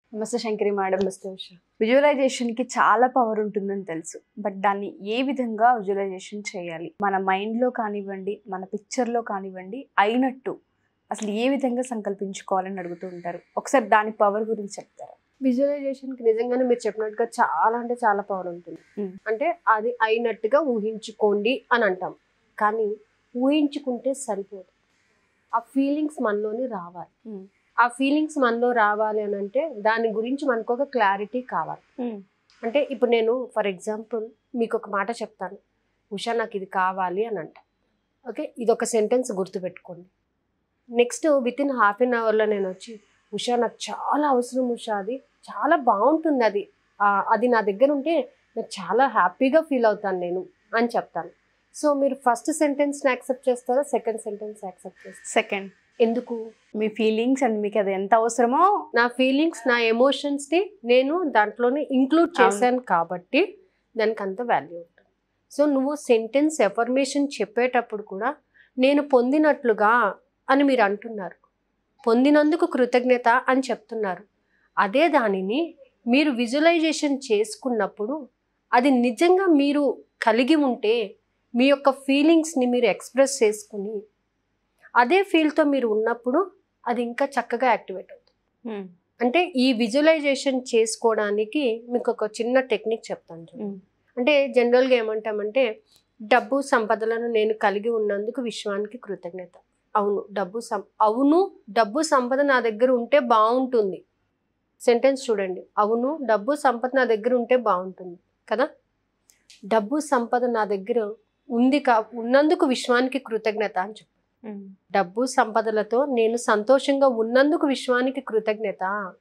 నమస్తే శంకరి మేడం నమస్తే ఉష విజువలైజేషన్ కి చాలా పవర్ ఉంటుందని తెలుసు బట్ దాన్ని ఏ విధంగా విజువలైజేషన్ చేయాలి మన మైండ్ లో కానివ్వండి మన పిక్చర్ లో కానివ్వండి అయినట్టు అసలు ఏ విధంగా సంకల్పించుకోవాలని అడుగుతూ ఉంటారు ఒకసారి దాని పవర్ గురించి చెప్తారా విజువలైజేషన్ కి నిజంగానే మీరు చెప్పినట్టుగా చాలా అంటే చాలా పవర్ ఉంటుంది Mm. అంటే అది అయినట్టుగా ఊహించుకోండి అని అంటాం కానీ ఊహించుకుంటే సరిపోదు ఆ ఫీలింగ్స్ మనలోని రావాలి Mm. ఆ ఫీలింగ్స్ మనలో రావాలి అని అంటే దాని గురించి మనకు ఒక క్లారిటీ కావాలి అంటే ఇప్పుడు నేను ఫర్ ఎగ్జాంపుల్ మీకు ఒక మాట చెప్తాను ఉషా నాకు ఇది కావాలి అని అంట ఓకే ఇది ఒక సెంటెన్స్ గుర్తుపెట్టుకోండి next within half an అవర్లో నేను వచ్చి ఉషా నాకు చాలా అవసరం ఉషా అది చాలా బాగుంటుంది అది ఆ, అది నా దగ్గర ఉంటే నాకు చాలా హ్యాపీగా ఫీల్ అవుతాను నేను అని చెప్తాను సో మీరు ఫస్ట్ సెంటెన్స్ని యాక్సెప్ట్ చేస్తారా సెకండ్ సెంటెన్స్ యాక్సెప్ట్ చేస్తారా సెకండ్ ఎందుకు మీ ఫీలింగ్స్ అండ్ మీకు అది ఎంత అవసరమో నా ఫీలింగ్స్ నా ఎమోషన్స్ని నేను దాంట్లోనే ఇంక్లూడ్ చేశాను కాబట్టి దానికి అంత వాల్యూ ఉంటుంది సో నువ్వు సెంటెన్స్ ఎఫర్మేషన్ చెప్పేటప్పుడు కూడా నేను పొందినట్లుగా అని మీరు అంటున్నారు పొందినందుకు కృతజ్ఞత అని చెప్తున్నారు అదే దానిని మీరు విజువలైజేషన్ చేసుకున్నప్పుడు అది నిజంగా మీరు కలిగి ఉంటే మీ యొక్క ఫీలింగ్స్ని మీరు ఎక్స్ప్రెస్ చేసుకుని అదే ఫీల్తో మీరు ఉన్నప్పుడు అది ఇంకా చక్కగా యాక్టివేట్ అవుతుంది అంటే ఈ విజువలైజేషన్ చేసుకోవడానికి మీకు ఒక చిన్న టెక్నిక్ చెప్తాను చూడండి. అంటే జనరల్గా ఏమంటామంటే డబ్బు సంపదలను నేను కలిగి ఉన్నందుకు విశ్వానికి కృతజ్ఞత అవును డబ్బు సం అవును డబ్బు సంపద నా దగ్గర ఉంటే బాగుంటుంది సెంటెన్స్ చూడండి అవును డబ్బు సంపద నా దగ్గర ఉంటే బాగుంటుంది కదా డబ్బు సంపద నా దగ్గర ఉంది కా ఉన్నందుకు విశ్వానికి కృతజ్ఞత అని చెప్పు డబ్బు సంపదలతో నేను సంతోషంగా ఉన్నందుకు విశ్వానికి కృతజ్ఞత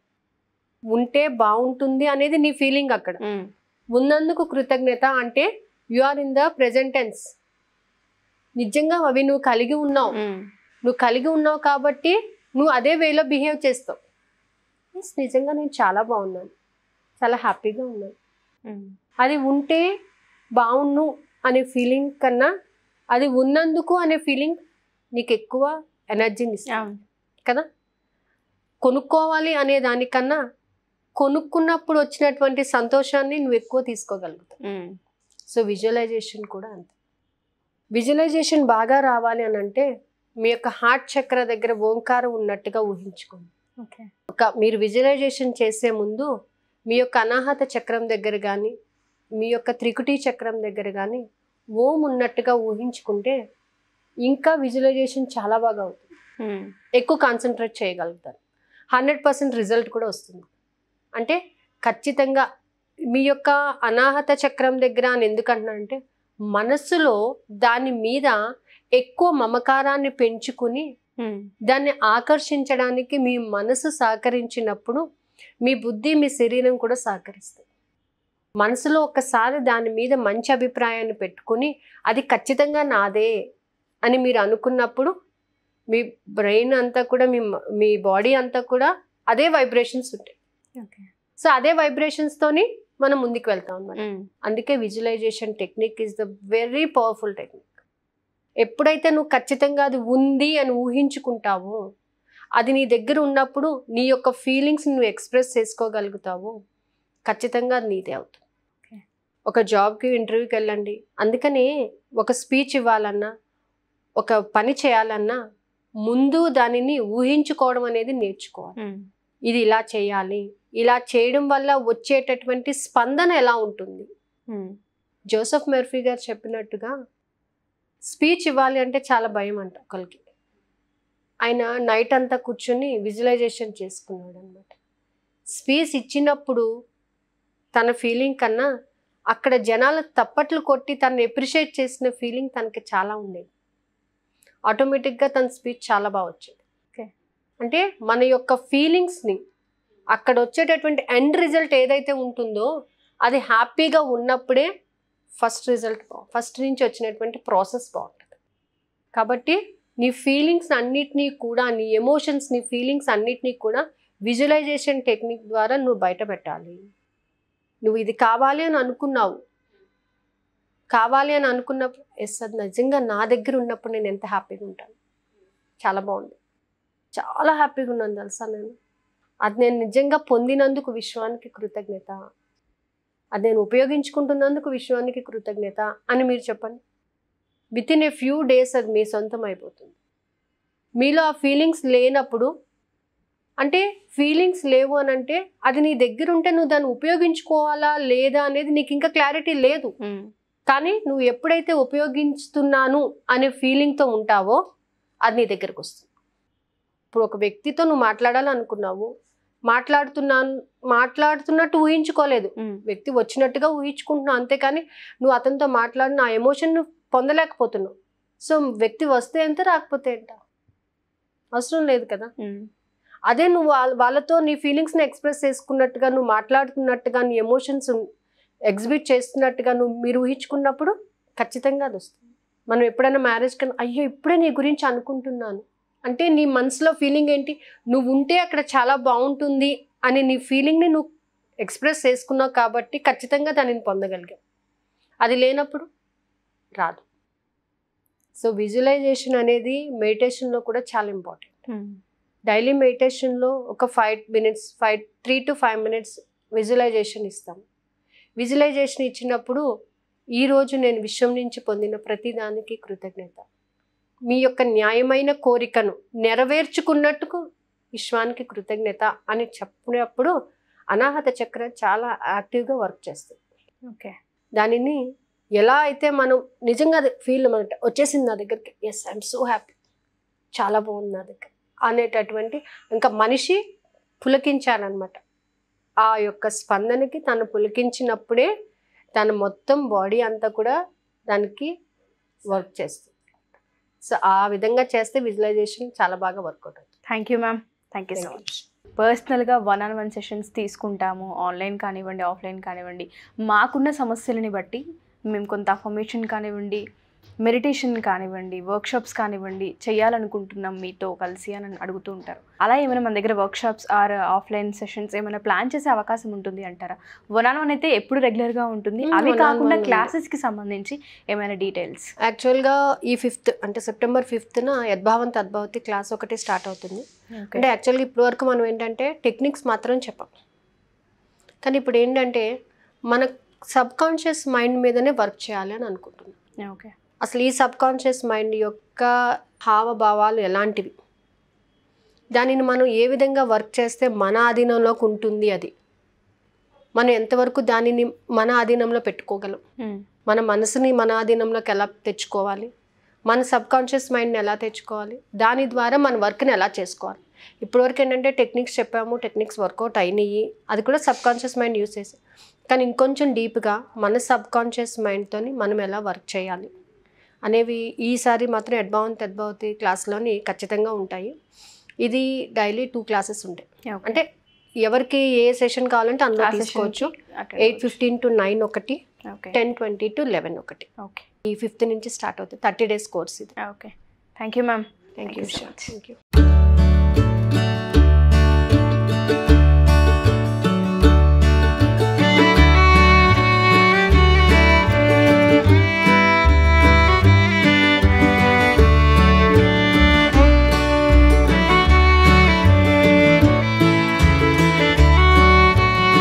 ఉంటే బాగుంటుంది అనేది నీ ఫీలింగ్ అక్కడ ఉన్నందుకు కృతజ్ఞత అంటే you are in the presence నిజంగా అవి నువ్వు కలిగి ఉన్నావు నువ్వు కలిగి ఉన్నావు కాబట్టి నువ్వు అదే వేలో బిహేవ్ చేస్తావు Yes, నిజంగా నేను చాలా బాగున్నాను చాలా హ్యాపీగా ఉన్నాను అది ఉంటే బాగుండు అనే ఫీలింగ్ కన్నా అది ఉన్నందుకు అనే ఫీలింగ్ నీకు ఎక్కువ ఎనర్జీని ఇస్తుంది కదా కొనుక్కోవాలి అనే దానికన్నా కొనుక్కున్నప్పుడు వచ్చినటువంటి సంతోషాన్ని నువ్వు ఎక్కువ తీసుకోగలుగుతావు సో విజువలైజేషన్ కూడా అంతే విజువలైజేషన్ బాగా రావాలి అని అంటే మీ యొక్క హార్ట్ చక్ర దగ్గర ఓంకారం ఉన్నట్టుగా ఊహించుకోండి ఓకే ఒక మీరు విజువలైజేషన్ చేసే ముందు మీ యొక్క అనాహత చక్రం దగ్గర కానీ మీ యొక్క త్రికుటి చక్రం దగ్గర కానీ ఓం ఉన్నట్టుగా ఊహించుకుంటే ఇంకా విజువలైజేషన్ చాలా బాగా అవుతుంది ఎక్కువ కాన్సన్ట్రేట్ చేయగలుగుతారు హండ్రెడ్ పర్సెంట్ రిజల్ట్ కూడా వస్తుంది అంటే ఖచ్చితంగా మీ యొక్క అనాహత చక్రం దగ్గర అని ఎందుకంటున్నానంటే మనస్సులో దాని మీద ఎక్కువ మమకారాన్ని పెంచుకుని దాన్ని ఆకర్షించడానికి మీ మనసు సహకరించినప్పుడు మీ బుద్ధి మీ శరీరం కూడా సహకరిస్తాయి మనసులో ఒక్కసారి దాని మీద మంచి అభిప్రాయాన్ని పెట్టుకుని అది ఖచ్చితంగా నాదే అని మీరు అనుకున్నప్పుడు మీ బ్రెయిన్ అంతా కూడా మీ మ- మీ బాడీ అంతా కూడా అదే వైబ్రేషన్స్ ఉంటాయి ఓకే సో అదే వైబ్రేషన్స్తోని మనం ముందుకు వెళ్తాం అన్నమాట అందుకే visualisation technique is the very powerful technique ఎప్పుడైతే నువ్వు ఖచ్చితంగా అది ఉంది అని ఊహించుకుంటావో అది నీ దగ్గర ఉన్నప్పుడు నీ యొక్క ఫీలింగ్స్ నువ్వు ఎక్స్ప్రెస్ చేసుకోగలుగుతావు ఖచ్చితంగా అది నీదే అవుతుంది Okay. ఒక జాబ్కి ఇంటర్వ్యూకి వెళ్ళండి అందుకనే ఒక స్పీచ్ ఇవ్వాలన్నా ఒక పని చేయాలన్నా ముందు దానిని ఊహించుకోవడం అనేది నేర్చుకోవాలి ఇది ఇలా చేయాలి ఇలా చేయడం వల్ల వచ్చేటటువంటి స్పందన ఎలా ఉంటుంది జోసెఫ్ మెర్ఫీ గారు చెప్పినట్టుగా స్పీచ్ ఇవ్వాలి అంటే చాలా భయం అంట ఒకరికి ఆయన నైట్ అంతా కూర్చొని విజువలైజేషన్ చేసుకున్నాడు అనమాట స్పీచ్ ఇచ్చినప్పుడు తన ఫీలింగ్ కన్నా అక్కడ జనాలు తప్పట్లు కొట్టి తనని ఎప్రిషియేట్ చేసిన ఫీలింగ్ తనకి చాలా ఉండేది ఆటోమేటిక్గా తన స్పీచ్ చాలా బాగా వచ్చేది Okay. అంటే మన యొక్క ఫీలింగ్స్ని అక్కడ వచ్చేటటువంటి ఎండ్ రిజల్ట్ ఏదైతే ఉంటుందో అది హ్యాపీగా ఉన్నప్పుడే ఫస్ట్ రిజల్ట్ బాగు ఫస్ట్ నుంచి వచ్చినటువంటి ప్రాసెస్ బాగుంటుంది కాబట్టి నీ ఫీలింగ్స్ అన్నిటినీ కూడా నీ ఎమోషన్స్ నీ ఫీలింగ్స్ అన్నిటినీ కూడా విజువలైజేషన్ టెక్నిక్ ద్వారా నువ్వు బయట పెట్టాలి నువ్వు ఇది కావాలి అని అనుకున్నావు కావాలి అని అనుకున్నప్పుడు ఎస్ అది నిజంగా నా దగ్గర ఉన్నప్పుడు నేను ఎంత హ్యాపీగా ఉంటాను చాలా బాగుంది చాలా హ్యాపీగా ఉన్నాను తెలుసా నేను అది నేను నిజంగా పొందినందుకు విశ్వానికి కృతజ్ఞత అది నేను ఉపయోగించుకుంటున్నందుకు విశ్వానికి కృతజ్ఞత అని మీరు చెప్పండి within a few days అది మీ సొంతం అయిపోతుంది మీలో ఆ ఫీలింగ్స్ లేనప్పుడు అంటే ఫీలింగ్స్ లేవు అని అంటే అది నీ దగ్గర ఉంటే నువ్వు దాన్ని ఉపయోగించుకోవాలా లేదా అనేది నీకు ఇంకా క్లారిటీ లేదు కానీ నువ్వు ఎప్పుడైతే ఉపయోగిస్తున్నాను అనే ఫీలింగ్తో ఉంటావో అది నీ దగ్గరకు వస్తుంది ఇప్పుడు ఒక వ్యక్తితో నువ్వు మాట్లాడాలనుకున్నావు మాట్లాడుతున్నాను మాట్లాడుతున్నట్టు ఊహించుకోలేదు వ్యక్తి వచ్చినట్టుగా ఊహించుకుంటున్నావు అంతేకాని నువ్వు అతనితో మాట్లాడిన ఆ ఎమోషన్ నువ్వు పొందలేకపోతున్నావు సో వ్యక్తి వస్తే ఎంత రాకపోతే ఎంత అవసరం లేదు కదా అదే నువ్వు వాళ్ళ వాళ్ళతో నీ ఫీలింగ్స్ని ఎక్స్ప్రెస్ చేసుకున్నట్టుగా నువ్వు మాట్లాడుతున్నట్టుగా నీ ఎమోషన్స్ ఎగ్జిబిట్ చేస్తున్నట్టుగా నువ్వు మీరు ఊహించుకున్నప్పుడు ఖచ్చితంగా అది వస్తుంది మనం ఎప్పుడైనా మ్యారేజ్ కన్నా అయ్యో ఇప్పుడే నీ గురించి అనుకుంటున్నాను అంటే నీ మనసులో ఫీలింగ్ ఏంటి నువ్వు ఉంటే అక్కడ చాలా బాగుంటుంది అని నీ ఫీలింగ్ని నువ్వు ఎక్స్ప్రెస్ చేసుకున్నావు కాబట్టి ఖచ్చితంగా దానిని పొందగలిగావు అది లేనప్పుడు రాదు సో విజువలైజేషన్ అనేది మెడిటేషన్లో కూడా చాలా ఇంపార్టెంట్ డైలీ మెడిటేషన్లో ఒక five minutes five three to five minutes visualisation ఇస్తాం విజువలైజేషన్ ఇచ్చినప్పుడు ఈరోజు నేను విశ్వం నుంచి పొందిన ప్రతిదానికి కృతజ్ఞత మీ యొక్క న్యాయమైన కోరికను నెరవేర్చుకున్నట్టుకు విశ్వానికి కృతజ్ఞత అని చెప్పినప్పుడు అనాహత చక్రం చాలా యాక్టివ్గా వర్క్ చేస్తుంది ఓకే దానిని ఎలా అయితే మనం నిజంగా అది ఫీల్ అనమాట వచ్చేసింది నా దగ్గరికి ఎస్ ఐఎమ్ సో హ్యాపీ చాలా బాగుంది నా దగ్గర అనేటటువంటి ఇంకా మనిషి పులకించాలన్నమాట ఆ యొక్క స్పందనకి తను పులకించినప్పుడే తన మొత్తం బాడీ అంతా కూడా దానికి వర్క్ చేస్తుంది సో ఆ విధంగా చేస్తే విజువలైజేషన్ చాలా బాగా వర్కౌట్ అవుతుంది thank you ma'am thank you so Thank you. Much పర్సనల్గా వన్ ఆన్ వన్ సెషన్స్ తీసుకుంటాము ఆన్లైన్ కానివ్వండి ఆఫ్లైన్ కానివ్వండి మాకున్న సమస్యలని బట్టి మేము కొంత అఫర్మేషన్ కానివ్వండి మెడిటేషన్ కానివ్వండి వర్క్షాప్స్ కానివ్వండి చేయాలనుకుంటున్నాం మీతో కలిసి అని అడుగుతూ ఉంటారు అలా ఏమైనా మన దగ్గర వర్క్షాప్స్ ఆర్ ఆఫ్లైన్ సెషన్స్ ఏమైనా ప్లాన్ చేసే అవకాశం ఉంటుంది అంటారా వన్ ఆన్ వన్ అయితే ఎప్పుడు రెగ్యులర్గా ఉంటుంది Hmm, అవి one on కాకుండా one ఉంది. క్లాసెస్కి సంబంధించి ఏమైనా డీటెయిల్స్ యాక్చువల్గా ఈ ఫిఫ్త్ అంటే సెప్టెంబర్ ఫిఫ్త్న యద్భావం తద్భావతి క్లాస్ ఒకటి స్టార్ట్ అవుతుంది అంటే యాక్చువల్గా ఇప్పటి వరకు మనం ఏంటంటే టెక్నిక్స్ మాత్రం చెప్పాం కానీ ఇప్పుడు ఏంటంటే మన సబ్ కాన్షియస్ మైండ్ మీదనే వర్క్ చేయాలి అని అనుకుంటున్నాం ఓకే అసలు ఈ సబ్ కాన్షియస్ మైండ్ యొక్క హావభావాలు ఎలాంటివి దానిని మనం ఏ విధంగా వర్క్ చేస్తే మన ఆధీనంలోకి ఉంటుంది అది మనం ఎంతవరకు దానిని మన ఆధీనంలో పెట్టుకోగలం మన మనసుని మన ఆధీనంలోకి ఎలా తెచ్చుకోవాలి మన సబ్ కాన్షియస్ మైండ్ని ఎలా తెచ్చుకోవాలి దాని ద్వారా మన వర్క్ని ఎలా చేసుకోవాలి ఇప్పటివరకు ఏంటంటే టెక్నిక్స్ చెప్పాము టెక్నిక్స్ వర్కౌట్ అయినాయి అది కూడా సబ్ కాన్షియస్ మైండ్ యూస్ చేసి కానీ ఇంకొంచెం డీప్గా మన సబ్ కాన్షియస్ మైండ్తో మనం ఎలా వర్క్ చేయాలి అనేవి ఈసారి మాత్రం అడ్భావంత్ అద్భావతి క్లాస్లోని ఖచ్చితంగా ఉంటాయి ఇది డైలీ టూ క్లాసెస్ ఉంటాయి అంటే ఎవరికి ఏ సెషన్ కావాలంటే అందులో తీసుకోవచ్చు ఎయిట్ ఫిఫ్టీన్ టు నైన్ ఒకటి okay ten twenty to eleven ఒకటి ఓకే ఈ ఫిఫ్త్ నుంచి స్టార్ట్ అవుతుంది థర్టీ డేస్ కోర్స్ ఇది okay thank you ma'am thank Thank you you so much. Thank you